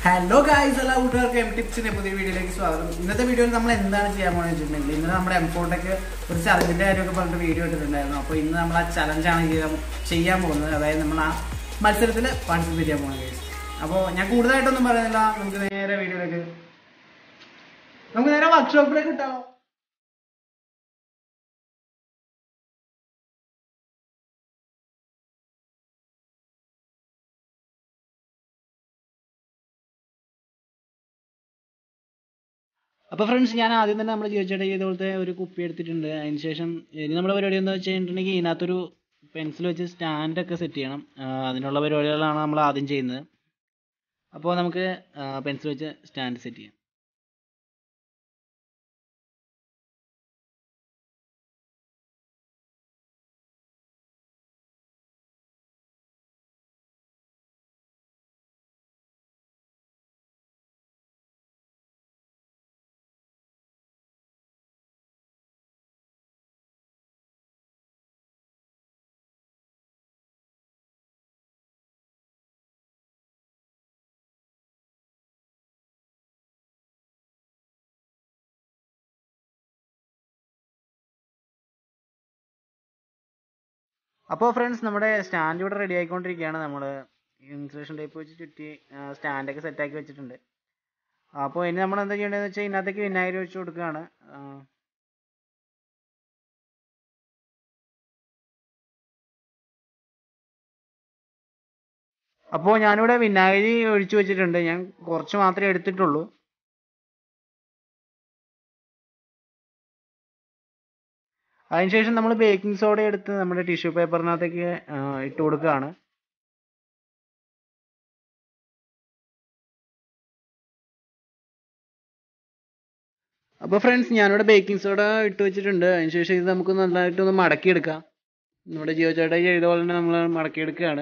Hello guys എല്ലാ കൂട്ടുകാർക്ക് M ടിപ്സിന്റെ പുതിയ വീഡിയോയിലേക്ക് സ്വാഗതം ഇന്നത്തെ വീഡിയോയിൽ നമ്മൾ എന്താണ് ചെയ്യാൻ പോകുന്നത് വെച്ചിട്ടുണ്ടെങ്കിൽ ഇന്നലെ നമ്മുടെ എംഫോട്ടൊക്കെ ഒരു ചലഞ്ചിന്റെ കാര്യമൊക്കെ പറഞ്ഞിട്ട് വീഡിയോ ഇട്ടിട്ടുണ്ടായിരുന്നു അപ്പോൾ ഇന്ന് നമ്മൾ ആ ചലഞ്ചാണ് ചെയ്യാൻ ചെയ്യാൻ പോകുന്നത് അതായത് നമ്മൾ ആ മത്സരത്തിൽ പാർട്ടിസിപ്പേറ്റ് ചെയ്യാൻ പോകുന്നത് ഗൈസ് അപ്പോൾ ഞാൻ കൂടുതലായിട്ടൊന്നും പറയുന്നില്ല നമുക്ക് നേരെ വീഡിയോയിലേക്ക് നമുക്ക് നേരെ വർക്ക്ഷോപ്പിലേക്ക് കിട്ടാമോ അപ്പൊ ഫ്രണ്ട്സ് ഞാൻ ആദ്യം തന്നെ നമ്മൾ ചോദിച്ചിട്ട് ഇതുപോലത്തെ ഒരു കുപ്പി എടുത്തിട്ടുണ്ട് അതിന് ശേഷം ഇനി നമ്മുടെ പരിപാടി എന്താ വെച്ചിട്ടുണ്ടെങ്കിൽ ഇതിനകത്തൊരു പെൻസിൽ വെച്ച് സ്റ്റാൻഡ് ഒക്കെ സെറ്റ് ചെയ്യണം ആ, അതിനുള്ള പരിപാടികളാണ് നമ്മൾ ആദ്യം ചെയ്യുന്നത് അപ്പോൾ നമുക്ക് പെൻസിൽ വെച്ച് സ്റ്റാൻഡ് സെറ്റ് ചെയ്യാം അപ്പോൾ ഫ്രണ്ട്സ് നമ്മുടെ സ്റ്റാൻഡ് ഇവിടെ റെഡി ആയിക്കൊണ്ടിരിക്കുകയാണ് നമ്മൾ ഇൻസുലേഷൻ ടേപ്പ് വെച്ച് ചുറ്റി സ്റ്റാൻഡൊക്കെ സെറ്റാക്കി വെച്ചിട്ടുണ്ട് അപ്പോൾ ഇനി നമ്മൾ എന്താ ചെയ്യേണ്ടതെന്ന് വെച്ചാൽ ഇതിനകത്തേക്ക് വിനാഗിരി ഒഴിച്ച് കൊടുക്കുകയാണ് ആ, അപ്പോൾ ഞാനിവിടെ വിനാഗിരി ഒഴിച്ചു വെച്ചിട്ടുണ്ട് ഞാൻ കുറച്ച് മാത്രമേ എടുത്തിട്ടുള്ളൂ അതിനുശേഷം നമ്മൾ ബേക്കിംഗ് സോഡ എടുത്ത് നമ്മുടെ ടിഷ്യൂ പേപ്പറിനകത്തേക്ക് ആ, ഇട്ട് കൊടുക്കുകയാണ് അപ്പോൾ ഫ്രണ്ട്സ് ഞാനിവിടെ ബേക്കിംഗ് സോഡ ഇട്ട് വെച്ചിട്ടുണ്ട് അതിനുശേഷം ഇത് നമുക്ക് നന്നായിട്ടൊന്ന് മടക്കിയെടുക്കാം നമ്മുടെ ജിയോ ചേട്ടായി ചെയ്ത പോലെ തന്നെ നമ്മൾ മടക്കിയെടുക്കുകയാണ്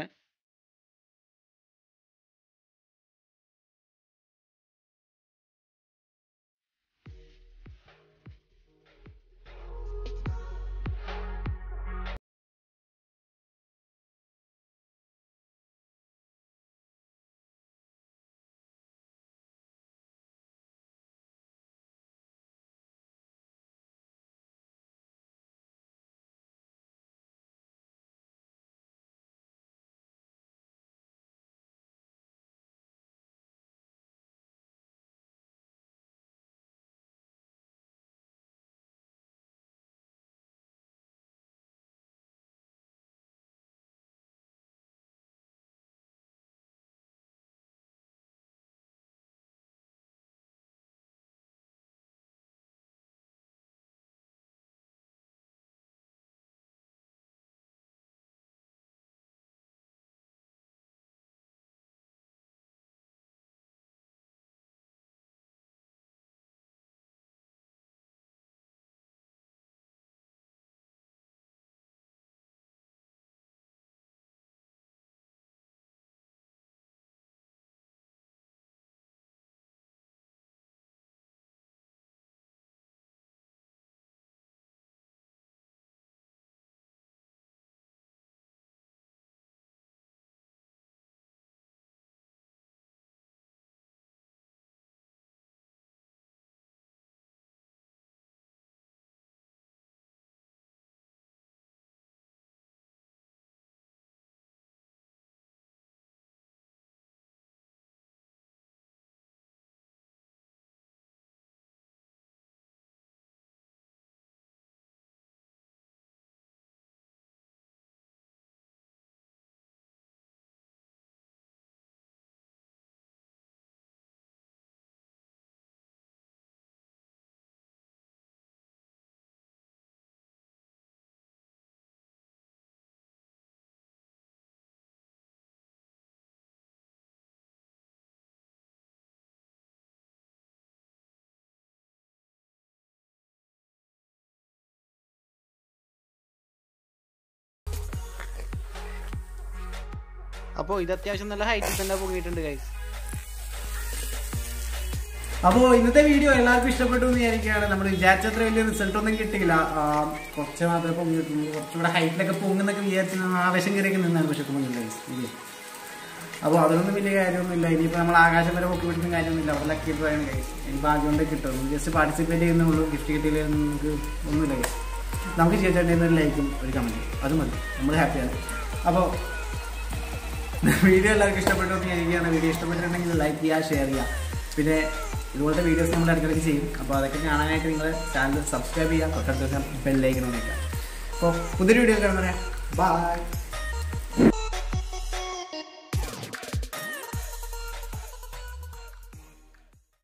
അപ്പോൾ ഇത് അത്യാവശ്യം നല്ല ഹൈറ്റിൽ തന്നെ പൊങ്ങിയിട്ടുണ്ട് ഗൈസ് അപ്പോൾ ഇന്നത്തെ വീഡിയോ എല്ലാവർക്കും ഇഷ്ടപ്പെട്ടു എന്ന് വിചാരിക്കുകയാണ് നമ്മൾ വിചാരിച്ചത്ര വലിയ റിസൾട്ട് ഒന്നും കിട്ടിയില്ല ആ, കുറച്ച് മാത്രമേ പൊങ്ങിയിട്ടുള്ളൂ കുറച്ചുകൂടെ ഹൈറ്റിലൊക്കെ പൊങ്ങുന്നൊക്കെ വിചാരിച്ച് ആവേശം കയറിയൊക്കെ നിന്നാണ് പക്ഷെ പൊങ്ങില്ല ഗൈസ് അപ്പോൾ അതൊന്നും വലിയ കാര്യമൊന്നുമില്ല ഇനിയിപ്പോൾ നമ്മൾ ആകാശം വരെ പൊക്കി പിടിക്കുന്ന കാര്യമൊന്നുമില്ല അവിടെ ലക്കി ഡ്രോയാണ് കൈസ് ഇനിയിപ്പോൾ ആദ്യം കൊണ്ട് കിട്ടും ജസ്റ്റ് പാർട്ടിസിപ്പേറ്റ് ചെയ്യുന്നുള്ളൂ ഗിഫ്റ്റ് കിട്ടിയില്ല നമുക്ക് ഒന്നുമില്ല guys. നമുക്ക് ചേച്ചേട്ടൻ്റെ ഒരു ലൈക്കും ഒരു കമൻറ്റും അത് മതി നമ്മൾ ഹാപ്പിയാണ് അപ്പോൾ വീഡിയോ എല്ലാവർക്കും ഇഷ്ടപ്പെട്ടു എന്ന് വിചാരിക്കുകയാണ് വീഡിയോ ഇഷ്ടപ്പെട്ടിട്ടുണ്ടെങ്കിൽ ലൈക്ക് ചെയ്യുക ഷെയർ ചെയ്യുക പിന്നെ ഇതുപോലത്തെ വീഡിയോസ് നമ്മൾ ഇടയ്ക്കിടയ്ക്ക് ചെയ്യും അപ്പോൾ അതൊക്കെ കാണാനായിട്ട് നിങ്ങൾ ചാനൽ സബ്സ്ക്രൈബ് ചെയ്യുക തൊട്ടടുത്ത് ബെല്ലൈക്കണം വയ്ക്കുക അപ്പോൾ പുതിയൊരു വീഡിയോ കാണുന്നവരെ ബൈ